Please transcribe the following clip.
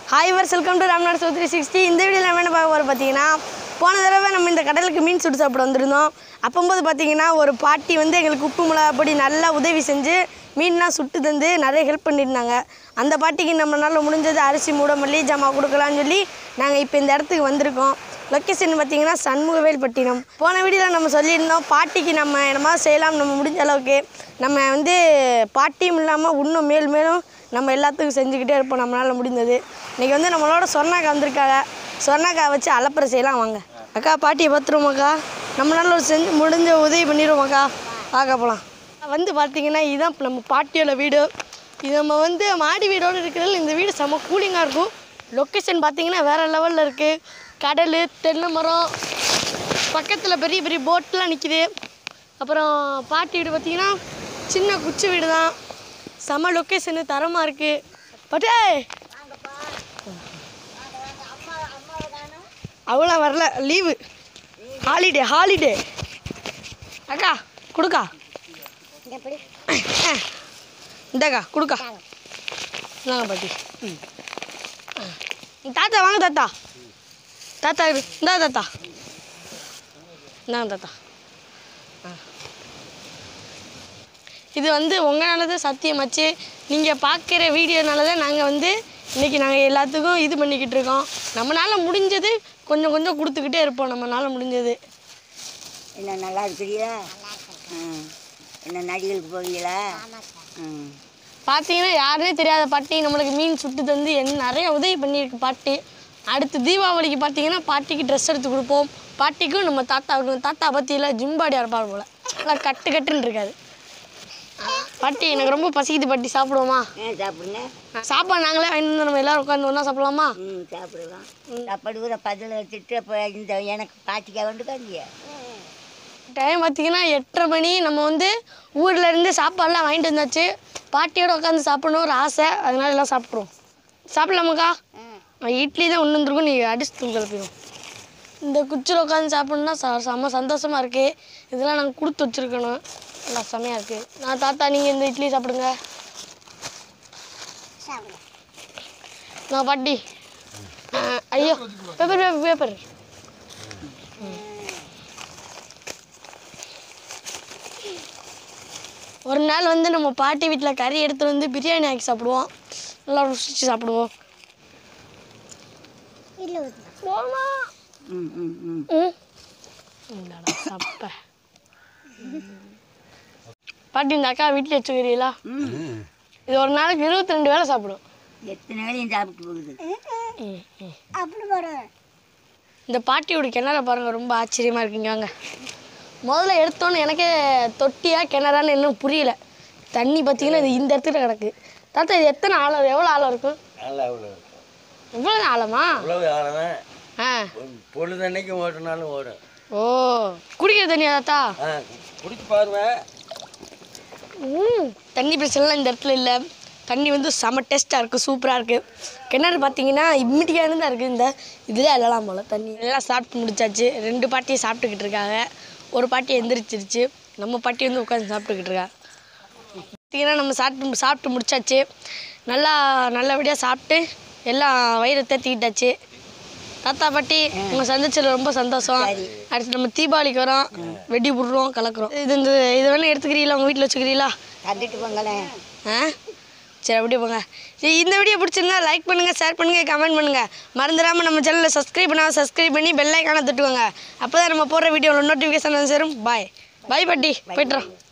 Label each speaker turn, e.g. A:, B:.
A: Hi viewers welcome to Ramnath so three sixty இந்த வீடியோவில் நம்ம என்ன பார்க்க போகிறோம் பார்த்தீங்கன்னா போன தடவை நம்ம இந்த கடலுக்கு மீன் சுட்டு சாப்பிட வந்திருந்தோம் அப்போம்போது பார்த்தீங்கன்னா ஒரு பாட்டி வந்து எங்களுக்கு உப்பு மிளகா பொடி நல்லா உதவி செஞ்சு மீன்லாம் சுட்டு தந்து நிறைய ஹெல்ப் பண்ணியிருந்தாங்க அந்த பாட்டிக்கு நம்மளால முடிஞ்சது அரிசி மூட மல்லி ஜாமா கொடுக்கலான்னு சொல்லி நாங்கள் இப்போ இந்த இடத்துக்கு வந்திருக்கோம் லொக்கேஷன் பார்த்தீங்கன்னா சண்முகவேல்பட்டினம் போன வீடியோவில் நம்ம சொல்லியிருந்தோம் பாட்டிக்கு நம்ம என்னமா செய்யலாம் நம்ம முடிஞ்ச அளவுக்கு நம்ம வந்து பாட்டியும் இல்லாமல் இன்னும் மேல் மேலும் நம்ம எல்லாத்துக்கும் செஞ்சுக்கிட்டே இருப்போம் நம்மளால் முடிந்தது இன்றைக்கி வந்து நம்மளோட சொர்ணாக்கா வந்திருக்காங்க சொர்ணாக்கா வச்சு அலப்பற செய்யலாம் வாங்க அக்கா பாட்டியை பார்த்துருவோமாக்கா நம்மளால ஒரு செஞ்சு முடிஞ்ச உதவி பண்ணிடுவோமாக்கா பார்க்க போகலாம் வந்து பார்த்தீங்கன்னா இதுதான் இப்ப நம்ம பாட்டியோட வீடு இது நம்ம வந்து மாடி வீடோடு இருக்கிறதுல இந்த வீடு செம்ம கூலிங்காக இருக்கும் லொக்கேஷன் பார்த்தீங்கன்னா வேறு லெவலில் இருக்குது கடல் தென்னை மரம் பக்கத்தில் பெரிய பெரிய போட்லாம் நிற்கிது அப்புறம் பாட்டி வீடு பார்த்தீங்கன்னா சின்ன குச்சி வீடு தான் செம லொக்கேஷனு தரமாக இருக்குது பட்டே அவ்வளோ வரல லீவு ஹாலிடே ஹாலிடே அக்கா கொடுக்கா இந்தாக்கா கொடுக்கா இந்தாங்க பாட்டி ம் ஆ. தாத்தா வாங்க தாத்தா தாத்தா இரு. இந்தா தாத்தா இந்தாங்க தாத்தா ஆ. இது வந்து உங்களால தான் சத்தியமாச்சு நீங்கள் பார்க்குற வீடியோனால தான் நாங்கள் வந்து இன்றைக்கி நாங்கள் எல்லாத்துக்கும் இது பண்ணிக்கிட்டு இருக்கோம் நம்மளால் முடிஞ்சது கொஞ்சம் கொஞ்சம் கொடுத்துக்கிட்டே இருப்போம் நம்மளால் முடிஞ்சது
B: என்ன நல்லா இருக்கிறீங்களா ம் என்ன நடிகளுக்கு போவீங்களா ம்
A: பார்த்தீங்கன்னா யாருனே தெரியாத பாட்டி நம்மளுக்கு மீன் சுட்டு தந்து என்ன நிறைய உதவி பண்ணியிருக்கு பாட்டி அடுத்து தீபாவளிக்கு பார்த்தீங்கன்னா பாட்டிக்கு ட்ரெஸ் எடுத்து கொடுப்போம் பாட்டிக்கும் நம்ம தாத்தாவுக்கும் தாத்தா பற்றியில் ஜிம்பாடியாக இருப்பார் போல் நல்லா கட்டு கட்டுன்னு இருக்காது பாட்டி எனக்கு ரொம்ப பசிக்குது பாட்டி சாப்பிடுவோமா
B: ஏன் சாப்பிடுங்க
A: சாப்பாடு நாங்களே வாங்கிட்டு வந்து நம்ம எல்லாரும் உட்காந்து ஒன்றா சாப்பிடலாமா
B: ம் சாப்பிடலாம் சாப்பாடு கூட பதில் வச்சுட்டு இப்போ இந்த எனக்கு பாட்டிக்காக வந்துக்காதீங்க
A: டைம் பார்த்தீங்கன்னா எட்டரை மணி நம்ம வந்து ஊர்ல இருந்து சாப்பாடுலாம் வாங்கிட்டு வந்தாச்சு பாட்டியோட உட்காந்து சாப்பிடணும் ஒரு ஆசை அதனால எல்லாம் சாப்பிட்ருவோம் சாப்பிடலாமாக்கா நான் இட்லி தான் ஒன்று வந்துருக்கும் நீ அடிச்சு தூங்க கிளப்பிடும் இந்த குச்சியில் உட்காந்து சாப்பிட்ணுன்னா ச செம்ம சந்தோஷமாக இருக்குது இதெல்லாம் நாங்கள் கொடுத்து வச்சுருக்கணும் நல்லா செம்மையாக இருக்குது நான் தாத்தா நீங்கள் இந்த இட்லி சாப்பிடுங்க நான் பாட்டி ஆ, ஐயோ பேப்பர் பேப்பர் பேப்பர் ஒரு நாள் வந்து நம்ம பாட்டி வீட்டில் கறி எடுத்துட்டு வந்து பிரியாணி ஆக்கி சாப்பிடுவோம் நல்லா ருசிச்சு சாப்பிடுவோம் போமா
B: ம் ம் ம்
A: ம் இந்தாடா சப்ப பாட்டி இந்த அக்கா வீட்டில் வச்சுக்கிறீங்களா
B: ம்
A: இது ஒரு நாளைக்கு இருபத்தி ரெண்டு வேளை சாப்பிடும்
B: எத்தனை வேலையும் சாப்பிட்டு போகுது
A: ம், ம். இந்த பாட்டியோட கிணற பாருங்க ரொம்ப ஆச்சரியமா இருக்குங்க வாங்க முதல்ல எடுத்தோன்னு எனக்கே தொட்டியா கிணறான்னு இன்னும் புரியல தண்ணி பார்த்தீங்கன்னா இது இந்த இடத்துல கிடக்கு தாத்தா இது எத்தனை ஆழம் எவ்வளோ ஆழம் இருக்கும்
C: நல்லா அவ்வளோ
A: இவ்வளோ ஆழமா
C: அவ்வளவு ஆழம்
A: ஆ
C: பொழுதன்னைக்கு ஓட்டினாலும் ஓடும்
A: ஓ குடிக்கிற தண்ணியா தாத்தா
C: ஆ குடிச்சு பாருங்க
A: ம் தண்ணி பிரச்சனைலாம் இந்த இடத்துல இல்லை தண்ணி வந்து செம டேஸ்ட்டாக இருக்குது சூப்பராக இருக்குது கிணறு பார்த்தீங்கன்னா இம்மிடியான தான் இருக்குது இந்த இதில் எல்லாம் போல் தண்ணி எல்லாம் சாப்பிட்டு முடிச்சாச்சு ரெண்டு பாட்டியும் சாப்பிட்டுக்கிட்டு இருக்காங்க ஒரு பாட்டி எந்திரிச்சிருச்சு நம்ம பாட்டி வந்து உட்காந்து சாப்பிட்டுக்கிட்டு இருக்கா பார்த்தீங்கன்னா நம்ம சாப்பிட்டு சாப்பிட்டு முடிச்சாச்சு நல்லா நல்லபடியாக சாப்பிட்டு எல்லாம் வயிறை தேத்திக்கிட்டாச்சு தாத்தா பாட்டி உங்களை சந்திச்சதுல ரொம்ப சந்தோஷம் அடுத்து நம்ம தீபாவளிக்கு வரோம் வெடி விடுறோம் கலக்குறோம் இது இந்த இது வேணா எடுத்துக்கிறீங்களா உங்கள் வீட்டில் வச்சுக்கிறீங்களா
B: தந்துட்டு போங்களேன்
A: ஆ சரி அப்படியே போங்க சரி இந்த வீடியோ பிடிச்சிருந்தா லைக் பண்ணுங்கள் ஷேர் பண்ணுங்கள் கமெண்ட் பண்ணுங்கள் மறந்துடாமல் நம்ம சேனலை சப்ஸ்கிரைப் பண்ணால் சப்ஸ்கிரைப் பண்ணி பெல் ஐக்கானை தட்டுவாங்க அப்போ தான் நம்ம போடுற வீடியோவில் நோட்டிஃபிகேஷன் வந்து சேரும் பாய் பாய் பாட்டி போய்ட்டுறோம்